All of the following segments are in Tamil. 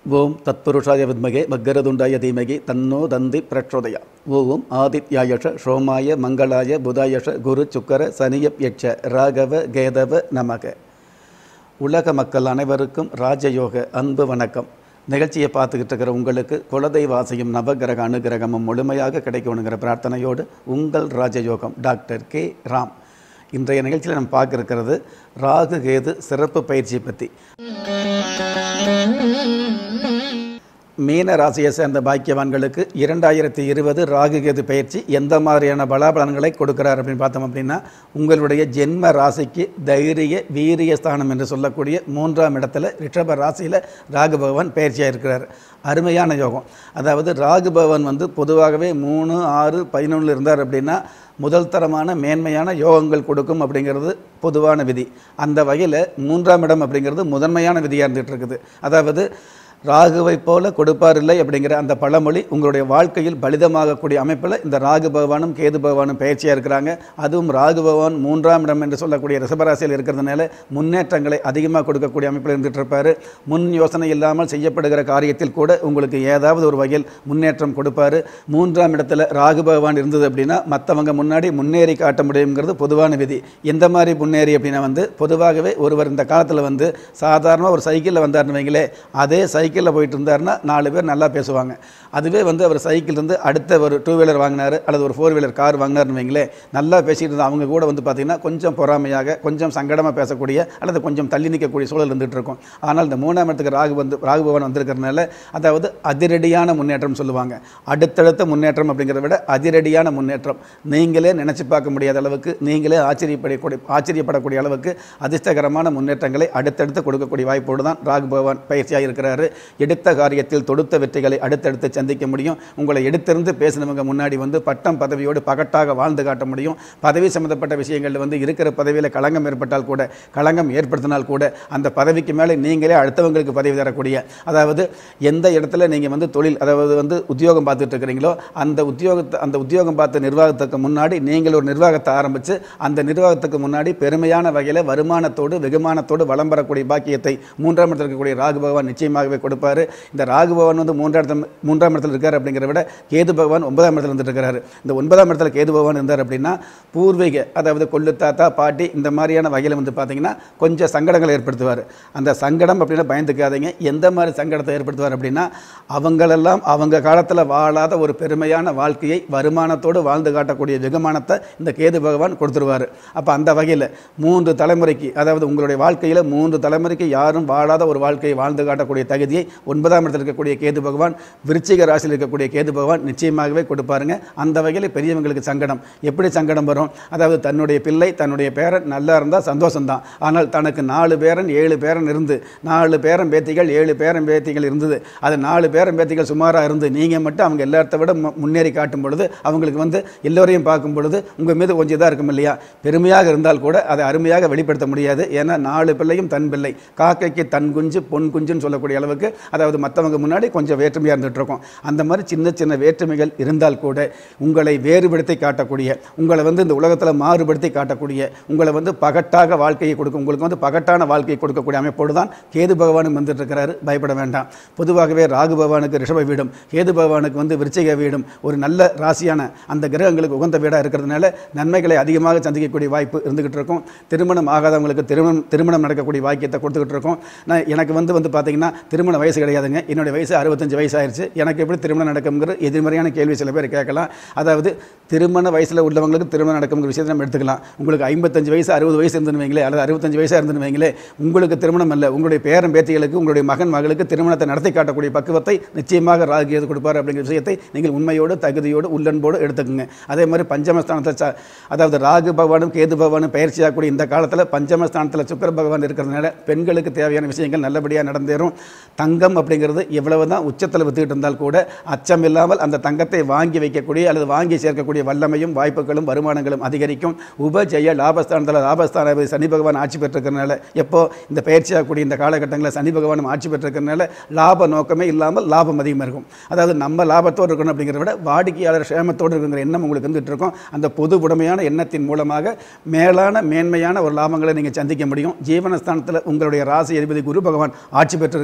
ஓம் தத்புருஷாய வித்மகே மக்கரதுண்டாய தீமகி தன்னோ தந்தி பிரச்சோதயா ஓம் ஆதித்யாயஷ சோமாய மங்களாய புதாயஷ குரு சுக்கர சனியப் யட்ச ராகவ கேதவ நமக உலக மக்கள் அனைவருக்கும் ராஜயோக அன்பு வணக்கம் நிகழ்ச்சியை பார்த்துக்கிட்டு இருக்கிற உங்களுக்கு குலதெய்வாசையும் நவகிரக அனுகிரகமும் முழுமையாக கிடைக்கணுங்கிற பிரார்த்தனையோடு உங்கள் ராஜயோகம் டாக்டர் கே ராம் இன்றைய நிகழ்ச்சியில் நம்ம பார்க்க இருக்கிறது ராகு கேது சிறப்பு பயிற்சி பற்றி மீன ராசியை சேர்ந்த பாக்கியவான்களுக்கு இரண்டாயிரத்தி இருபது ராகு கேது பயிற்சி எந்த மாதிரியான பலாபலன்களை கொடுக்கிறார் அப்படின்னு பார்த்தோம் அப்படின்னா உங்களுடைய ஜென்ம ராசிக்கு தைரிய வீரிய ஸ்தானம் என்று சொல்லக்கூடிய மூன்றாம் இடத்துல ரிஷப ராசியில் ராகு பகவான் பயிற்சியாக இருக்கிறார் அருமையான யோகம் அதாவது ராகு பகவான் வந்து பொதுவாகவே மூணு ஆறு பதினொன்றில் இருந்தார் அப்படின்னா முதல் தரமான மேன்மையான யோகங்கள் கொடுக்கும் அப்படிங்கிறது பொதுவான விதி அந்த வகையில் மூன்றாம் இடம் அப்படிங்கிறது முதன்மையான விதியாக இருந்துகிட்டு இருக்குது அதாவது ராகுவை போல கொடுப்பாரில்லை அப்படிங்கிற அந்த பழமொழி உங்களுடைய வாழ்க்கையில் பலிதமாகக்கூடிய அமைப்பில் இந்த ராகு பகவானும் கேது பகவானும் பயிற்சியாக இருக்கிறாங்க அதுவும் ராகு பகவான் மூன்றாம் இடம் என்று சொல்லக்கூடிய ரிஷபராசியில் இருக்கிறதுனால முன்னேற்றங்களை அதிகமாக கொடுக்கக்கூடிய அமைப்பில் இருந்துட்டு இருப்பார் முன் யோசனை இல்லாமல் செய்யப்படுகிற காரியத்தில் கூட உங்களுக்கு ஏதாவது ஒரு வகையில் முன்னேற்றம் கொடுப்பாரு மூன்றாம் இடத்துல ராகு பகவான் இருந்தது அப்படின்னா மற்றவங்க முன்னாடி முன்னேறி காட்ட முடியுங்கிறது பொதுவான விதி எந்த மாதிரி முன்னேறி அப்படின்னா வந்து பொதுவாகவே ஒருவர் இந்த காலத்தில் வந்து சாதாரணமாக ஒரு சைக்கிளில் வந்தார்னு வைங்களே அதே சைக்கிளில் போயிட்டு இருந்தாருன்னா நாலு பேர் நல்லா பேசுவாங்க அதுவே வந்து அவர் சைக்கிள் இருந்து அடுத்த ஒரு டூ வீலர் வாங்கினார் அல்லது ஒரு ஃபோர் வீலர் கார் வாங்கினார்னு வைங்களே நல்லா பேசிட்டு இருந்தா அவங்க கூட வந்து பார்த்திங்கன்னா கொஞ்சம் பொறாமையாக கொஞ்சம் சங்கடமாக பேசக்கூடிய அல்லது கொஞ்சம் தள்ளி நிற்கக்கூடிய சூழல் இருந்துகிட்டு இருக்கும் ஆனால் இந்த மூணாம் இடத்துக்கு ராகு வந்து ராகு பகவான் வந்திருக்கிறதுனால அதாவது அதிரடியான முன்னேற்றம் சொல்லுவாங்க அடுத்தடுத்த முன்னேற்றம் அப்படிங்கிறத விட அதிரடியான முன்னேற்றம் நீங்களே நினச்சி பார்க்க முடியாத அளவுக்கு நீங்களே ஆச்சரியப்படக்கூடிய ஆச்சரியப்படக்கூடிய அளவுக்கு அதிர்ஷ்டகரமான முன்னேற்றங்களை அடுத்தடுத்து கொடுக்கக்கூடிய வாய்ப்போடு தான் ராகு பகவான் பயிற்சியாக இருக்கிறாரு எடுத்த காரியத்தில் தொடுத்த வெற்றிகளை அடுத்தடுத்து சந்திக்க முடியும் உங்களை எடுத்திருந்து பேசினவங்க முன்னாடி வந்து பட்டம் பதவியோடு பகட்டாக வாழ்ந்து காட்ட முடியும் பதவி சம்மந்தப்பட்ட விஷயங்களில் வந்து இருக்கிற பதவியில் களங்கம் ஏற்பட்டால் கூட களங்கம் ஏற்படுத்தினால் கூட அந்த பதவிக்கு மேலே நீங்களே அடுத்தவங்களுக்கு பதவி தரக்கூடிய அதாவது எந்த இடத்துல நீங்கள் வந்து தொழில் அதாவது வந்து உத்தியோகம் பார்த்துட்டு இருக்கிறீங்களோ அந்த உத்தியோகத்தை அந்த உத்தியோகம் பார்த்த நிர்வாகத்துக்கு முன்னாடி நீங்கள் ஒரு நிர்வாகத்தை ஆரம்பித்து அந்த நிர்வாகத்துக்கு முன்னாடி பெருமையான வகையில் வருமானத்தோடு வெகுமானத்தோடு வளம் பெறக்கூடிய பாக்கியத்தை மூன்றாம் இடத்தில் இருக்கக்கூடிய ராகு பகவான் நிச்சயமாகவே கொடுப்பாரு இந்த ராகு பகவான் வந்து மூன்றாம் இடத்துல மூன்றாம் இடத்துல இருக்கார் அப்படிங்கிறத விட கேது பகவான் ஒன்பதாம் இடத்துல இருந்துட்டு இருக்காரு இந்த ஒன்பதாம் இடத்துல கேது பகவான் இருந்தார் அப்படின்னா பூர்வீக அதாவது கொள்ளு தாத்தா பாட்டி இந்த மாதிரியான வகையில் வந்து பார்த்தீங்கன்னா கொஞ்சம் சங்கடங்களை ஏற்படுத்துவார் அந்த சங்கடம் அப்படின்னா பயந்துக்காதீங்க எந்த மாதிரி சங்கடத்தை ஏற்படுத்துவார் அப்படின்னா அவங்களெல்லாம் அவங்க காலத்தில் வாழாத ஒரு பெருமையான வாழ்க்கையை வருமானத்தோடு வாழ்ந்து காட்டக்கூடிய வெகுமானத்தை இந்த கேது பகவான் கொடுத்துருவார் அப்போ அந்த வகையில் மூன்று தலைமுறைக்கு அதாவது உங்களுடைய வாழ்க்கையில் மூன்று தலைமுறைக்கு யாரும் வாழாத ஒரு வாழ்க்கையை வாழ்ந்து காட்டக்கூடிய தகுதியை ஒன்பதாம் இடத்தில் இருக்கக்கூடிய கேது பகவான் விருச்சிக ராசியில் இருக்கக்கூடிய கேது பகவான் நிச்சயமாகவே கொடுப்பாருங்க அந்த வகையில் பெரியவங்களுக்கு சங்கடம் எப்படி சங்கடம் வரும் அதாவது தன்னுடைய பிள்ளை தன்னுடைய பேரன் நல்லா இருந்தால் சந்தோஷம்தான் ஆனால் தனக்கு நாலு பேரன் ஏழு பேரன் இருந்து நாலு பேரன் பேத்திகள் ஏழு பேரன் பேத்திகள் இருந்தது அது நாலு பேரன் பேத்திகள் சுமாராக இருந்து நீங்கள் மட்டும் அவங்க எல்லாத்த விட மு- முன்னேறி காட்டும் பொழுது அவங்களுக்கு வந்து எல்லோரையும் பார்க்கும் பொழுது உங்கள் மீது கொஞ்சம் இதாக இருக்கும் இல்லையா பெருமையாக இருந்தால் கூட அதை அருமையாக வெளிப்படுத்த முடியாது ஏன்னா நாலு பிள்ளையும் தன் பிள்ளை காக்கைக்கு தன் குஞ்சு பொன் குஞ்சுன்னு சொல்லக்கூடிய அளவுக்கு அதாவது மற்றவங்க முன்னாடி கொஞ்சம் வேற்றுமையாக இருந்துட்டு இருக்கும் அந்த மாதிரி சின்ன சின்ன வேற்றுமைகள் இருந்தால் கூட உங்களை வேறுபடுத்தி காட்டக்கூடிய உங்களை வந்து இந்த உலகத்தில் மாறுபடுத்தி காட்டக்கூடிய உங்களை வந்து பகட்டாக வாழ்க்கையை கொடுக்கும் உங்களுக்கு வந்து பகட்டான வாழ்க்கையை கொடுக்கக்கூடிய அமைப்போடு தான் கேது பகவானும் வந்துட்டு இருக்கிறாரு பயப்பட வேண்டாம் பொதுவாகவே ராகு பகவானுக்கு ரிஷப வீடும் கேது பகவானுக்கு வந்து விருச்சிக வீடும் ஒரு நல்ல ராசியான அந்த கிரகங்களுக்கு உகந்த வீடாக இருக்கிறதுனால நன்மைகளை அதிகமாக சந்திக்கக்கூடிய வாய்ப்பு இருந்துகிட்டு இருக்கும் திருமணம் ஆகாதவங்களுக்கு திருமணம் திருமணம் நடக்கக்கூடிய வாக்கியத்தை கொடுத்துக்கிட்டு இருக்கோம் நான் எனக்கு வந்து வந்து பார்த்தீங்கன்னா திருமண வயசு கிடையாதுங்க என்னுடைய வயசு அறுபத்தஞ்சு வயசு ஆயிருச்சு எனக்கு எப்படி திருமணம் நடக்குங்கிற எதிர்மறையான கேள்வி சில பேர் கேட்கலாம் அதாவது திருமண வயசில் உள்ளவங்களுக்கு திருமணம் நடக்குங்கிற விஷயத்தை நம்ம எடுத்துக்கலாம் உங்களுக்கு ஐம்பத்தஞ்சு வயசு அறுபது வயசு இருந்துன்னு வைங்களே அல்லது அறுபத்தஞ்சு வயசாக இருந்துன்னு வைங்களே உங்களுக்கு திருமணம் அல்ல உங்களுடைய பேரன் பேத்திகளுக்கு உங்களுடைய மகன் மகளுக்கு திருமணத்தை நடத்தி காட்டக்கூடிய பக்குவத்தை நிச்சயமாக ராகு எது கொடுப்பார் அப்படிங்கிற விஷயத்தை நீங்கள் உண்மையோடு தகுதியோடு உள்ளன்போடு எடுத்துக்கோங்க அதே மாதிரி பஞ்சமஸ்தானத்தை ச- அதாவது ராகு பகவானும் கேது பகவானும் பயிற்சியாகக்கூடிய இந்த காலத்தில் பஞ்சமஸ்தானத்தில் சுக்கிர பகவான் இருக்கிறதுனால பெண்களுக்கு தேவையான விஷயங்கள் நல்லபடியாக நடந்தேறும் தங்கம் அப்படிங்கிறது எவ்வளவு தான் உச்சத்தில் வித்துக்கிட்டு இருந்தால் கூட அச்சம் இல்லாமல் அந்த தங்கத்தை வாங்கி வைக்கக்கூடிய அல்லது வாங்கி சேர்க்கக்கூடிய வல்லமையும் வாய்ப்புகளும் வருமானங்களும் அதிகரிக்கும் உபஜெய லாபஸ்தானத்தில் லாபஸ்தான சனி பகவான் ஆட்சி பெற்றிருக்கிறதுனால எப்போ இந்த பயிற்சியாகக்கூடிய இந்த காலகட்டங்களில் சனி பகவானும் ஆட்சி பெற்றிருக்கிறதுனால லாப நோக்கமே இல்லாமல் லாபம் அதிகமாக இருக்கும் அதாவது நம்ம லாபத்தோடு இருக்கணும் அப்படிங்கிறத விட வாடிக்கையாளர் சேமத்தோடு இருக்கிற எண்ணம் உங்களுக்கு இருந்துகிட்டு இருக்கும் அந்த பொது உடைமையான எண்ணத்தின் மூலமாக மேலான மேன்மையான ஒரு லாபங்களை நீங்கள் சந்திக்க முடியும் ஜீவனஸ்தானத்தில் உங்களுடைய ராசி அதிபதி குரு பகவான் ஆட்சி பெற்றிருக்கிறதுனால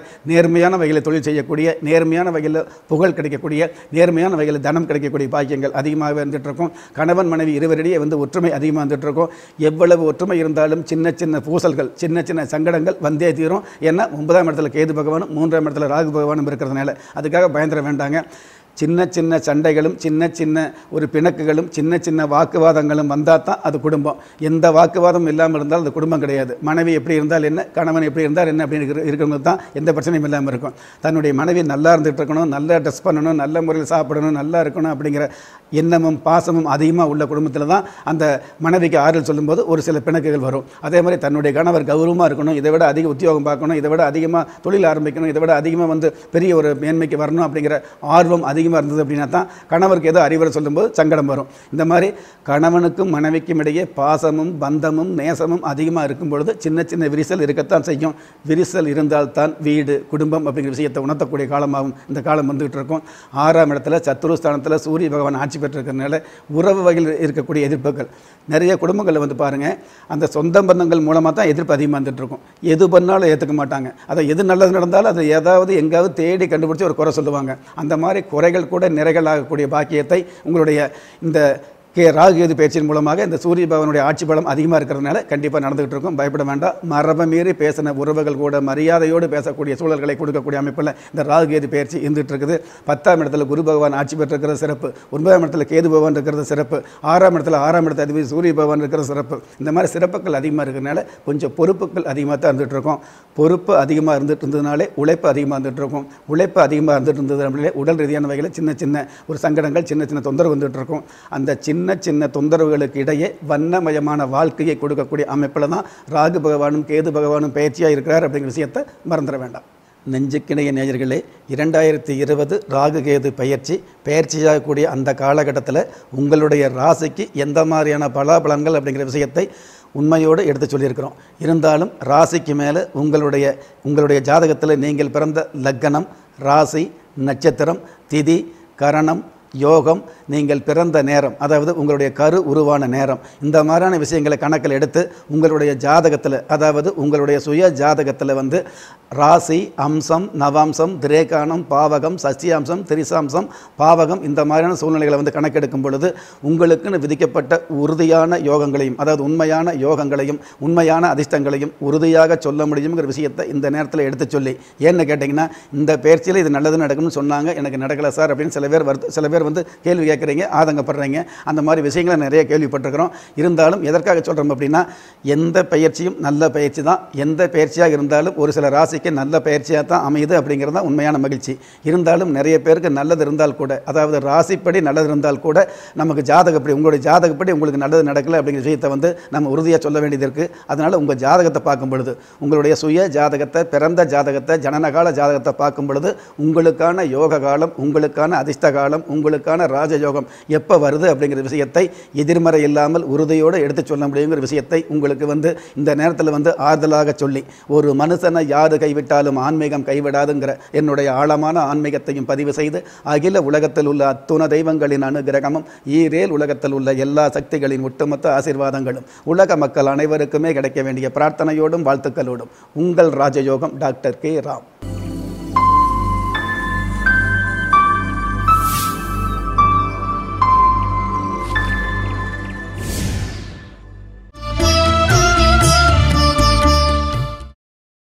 நேர்மையான வகையில் தொழில் செய்யக்கூடிய நேர்மையான வகையில் புகழ் கிடைக்கக்கூடிய நேர்மையான வகையில் தனம் கிடைக்கக்கூடிய பாக்கியங்கள் அதிகமாக வந்துட்டு இருக்கும் கணவன் மனைவி இருவரிடையே வந்து ஒற்றுமை அதிகமாக வந்துட்டு இருக்கும் எவ்வளவு ஒற்றுமை இருந்தாலும் சின்ன சின்ன பூசல்கள் சின்ன சின்ன சங்கடங்கள் வந்தே தீரும் ஏன்னா ஒன்பதாம் இடத்துல கேது பகவானும் மூன்றாம் இடத்துல ராகு பகவானும் இருக்கிறதுனால அதுக்காக பயந்துட வேண்டாங்க சின்ன சின்ன சண்டைகளும் சின்ன சின்ன ஒரு பிணக்குகளும் சின்ன சின்ன வாக்குவாதங்களும் வந்தால் தான் அது குடும்பம் எந்த வாக்குவாதம் இல்லாமல் இருந்தால் அது குடும்பம் கிடையாது மனைவி எப்படி இருந்தால் என்ன கணவன் எப்படி இருந்தால் என்ன அப்படின்னு இருக்கிற- இருக்கிறவங்க தான் எந்த பிரச்சனையும் இல்லாமல் இருக்கும் தன்னுடைய மனைவி நல்லா இருந்துட்டு இருக்கணும் நல்லா ட்ரெஸ் பண்ணணும் நல்ல முறையில் சாப்பிடணும் நல்லா இருக்கணும் அப்படிங்கிற எண்ணமும் பாசமும் அதிகமாக உள்ள குடும்பத்தில் தான் அந்த மனைவிக்கு ஆறுதல் சொல்லும்போது ஒரு சில பிணக்குகள் வரும் அதே மாதிரி தன்னுடைய கணவர் கௌரவமாக இருக்கணும் இதை விட அதிக உத்தியோகம் பார்க்கணும் இதை விட அதிகமாக தொழில் ஆரம்பிக்கணும் இதை விட அதிகமாக வந்து பெரிய ஒரு மேன்மைக்கு வரணும் அப்படிங்கிற ஆர்வம் அதிகமாக இருந்தது அப்படின்னா தான் கணவருக்கு ஏதோ அறிவுரை சொல்லும்போது சங்கடம் வரும் இந்த மாதிரி கணவனுக்கும் மனைவிக்கும் இடையே பாசமும் பந்தமும் நேசமும் அதிகமாக இருக்கும் பொழுது சின்ன சின்ன விரிசல் இருக்கத்தான் செய்யும் விரிசல் இருந்தால்தான் வீடு குடும்பம் அப்படிங்கிற விஷயத்தை உணர்த்தக்கூடிய காலமாகும் இந்த காலம் வந்துகிட்டு இருக்கும் ஆறாம் இடத்துல சத்துருஸ்தானத்தில் சூரிய பகவான் ஆட்சி பெற்றிருக்கிறதுனால உறவு வகையில் இருக்கக்கூடிய எதிர்ப்புகள் நிறைய குடும்பங்களில் வந்து பாருங்கள் அந்த சொந்த பந்தங்கள் மூலமாக தான் எதிர்ப்பு அதிகமாக வந்துட்டு இருக்கும் எது பண்ணாலும் ஏற்றுக்க மாட்டாங்க அதை எது நல்லது நடந்தாலும் அதை ஏதாவது எங்காவது தேடி கண்டுபிடிச்சி ஒரு குறை சொல்லுவாங்க அந்த மாதிரி குறைகள் கூட நிறைகள் ஆகக்கூடிய பாக்கியத்தை உங்களுடைய இந்த கே ராகுகேது பேச்சின் மூலமாக இந்த சூரிய பகவானுடைய ஆட்சி பலம் அதிகமாக இருக்கிறதுனால கண்டிப்பாக நடந்துகிட்டு இருக்கும் பயப்பட வேண்டாம் மரபை மீறி பேசின உறவுகள் கூட மரியாதையோடு பேசக்கூடிய சூழல்களை கொடுக்கக்கூடிய அமைப்பில் இந்த ராகுகேது பயிற்சி இருந்துகிட்டு இருக்குது பத்தாம் இடத்துல குரு பகவான் ஆட்சி பெற்றிருக்கிறது சிறப்பு ஒன்பதாம் இடத்துல கேது பகவான் இருக்கிறது சிறப்பு ஆறாம் இடத்துல ஆறாம் இடத்துல அதிபதி சூரிய பகவான் இருக்கிறது சிறப்பு இந்த மாதிரி சிறப்புகள் அதிகமாக இருக்கிறதுனால கொஞ்சம் பொறுப்புகள் அதிகமாக தான் இருந்துகிட்டு இருக்கும் பொறுப்பு அதிகமாக இருந்துட்டு இருந்ததுனாலே உழைப்பு அதிகமாக இருந்துட்டு இருக்கும் உழைப்பு அதிகமாக இருந்துட்டு இருந்தது அப்படின்னாலே உடல் ரீதியான வகையில் சின்ன சின்ன ஒரு சங்கடங்கள் சின்ன சின்ன தொந்தரவு வந்துட்டு இருக்கும் அந்த சின்ன சின்ன தொந்தரவுகளுக்கு இடையே வண்ணமயமான வாழ்க்கையை கொடுக்கக்கூடிய அமைப்பில் தான் ராகு பகவானும் கேது பகவானும் பயிற்சியாக இருக்கிறார் அப்படிங்கிற விஷயத்தை மறந்துட வேண்டாம் நெஞ்சுக்கிணைய நேயர்களே இரண்டாயிரத்தி இருபது ராகு கேது பயிற்சி பயிற்சியாகக்கூடிய அந்த காலகட்டத்தில் உங்களுடைய ராசிக்கு எந்த மாதிரியான பலாபலன்கள் அப்படிங்கிற விஷயத்தை உண்மையோடு எடுத்து சொல்லியிருக்கிறோம் இருந்தாலும் ராசிக்கு மேலே உங்களுடைய உங்களுடைய ஜாதகத்தில் நீங்கள் பிறந்த லக்கணம் ராசி நட்சத்திரம் திதி கரணம் யோகம் நீங்கள் பிறந்த நேரம் அதாவது உங்களுடைய கரு உருவான நேரம் இந்த மாதிரியான விஷயங்களை கணக்கில் எடுத்து உங்களுடைய ஜாதகத்தில் அதாவது உங்களுடைய சுய ஜாதகத்தில் வந்து ராசி அம்சம் நவாம்சம் திரேகானம் பாவகம் சசியாம்சம் திரிசாம்சம் பாவகம் இந்த மாதிரியான சூழ்நிலைகளை வந்து கணக்கெடுக்கும் பொழுது உங்களுக்குன்னு விதிக்கப்பட்ட உறுதியான யோகங்களையும் அதாவது உண்மையான யோகங்களையும் உண்மையான அதிர்ஷ்டங்களையும் உறுதியாக சொல்ல முடியுங்கிற விஷயத்தை இந்த நேரத்தில் எடுத்து சொல்லி ஏன்னு கேட்டிங்கன்னா இந்த பயிற்சியில் இது நல்லது நடக்கும்னு சொன்னாங்க எனக்கு நடக்கலை சார் அப்படின்னு சில பேர் வருது சில பேர் வந்து கேள்வி கேட்குறீங்க ஆதங்கப்படுறீங்க அந்த மாதிரி விஷயங்களை நிறைய கேள்விப்பட்டிருக்கிறோம் இருந்தாலும் எதற்காக சொல்கிறோம் அப்படின்னா எந்த பயிற்சியும் நல்ல பயிற்சி தான் எந்த பயிற்சியாக இருந்தாலும் ஒரு சில ராசிக்கு நல்ல பயிற்சியாக தான் அமையுது அப்படிங்கிறது தான் உண்மையான மகிழ்ச்சி இருந்தாலும் நிறைய பேருக்கு நல்லது இருந்தால் கூட அதாவது ராசிப்படி நல்லது இருந்தால் கூட நமக்கு ஜாதகப்படி உங்களுடைய ஜாதகப்படி உங்களுக்கு நல்லது நடக்கலை அப்படிங்கிற விஷயத்தை வந்து நம்ம உறுதியாக சொல்ல வேண்டியது இருக்குது அதனால் உங்கள் ஜாதகத்தை பார்க்கும் பொழுது உங்களுடைய சுய ஜாதகத்தை பிறந்த ஜாதகத்தை ஜனனகால ஜாதகத்தை பார்க்கும் பொழுது உங்களுக்கான யோக காலம் உங்களுக்கான அதிர்ஷ்ட காலம் உங்களுக்கான ராஜயோகம் எப்போ வருது அப்படிங்கிற விஷயத்தை எதிர்மறை இல்லாமல் உறுதியோடு எடுத்து சொல்ல முடியுங்கிற விஷயத்தை உங்களுக்கு வந்து இந்த நேரத்தில் வந்து ஆறுதலாக சொல்லி ஒரு மனுஷனை யாரு கைவிட்டாலும் ஆன்மீகம் கைவிடாதுங்கிற என்னுடைய ஆழமான ஆன்மீகத்தையும் பதிவு செய்து அகில உலகத்தில் உள்ள அத்துண தெய்வங்களின் அனுகிரகமும் ஈரேல் உலகத்தில் உள்ள எல்லா சக்திகளின் ஒட்டுமொத்த ஆசீர்வாதங்களும் உலக மக்கள் அனைவருக்குமே கிடைக்க வேண்டிய பிரார்த்தனையோடும் வாழ்த்துக்களோடும் உங்கள் ராஜயோகம் டாக்டர் கே ராம்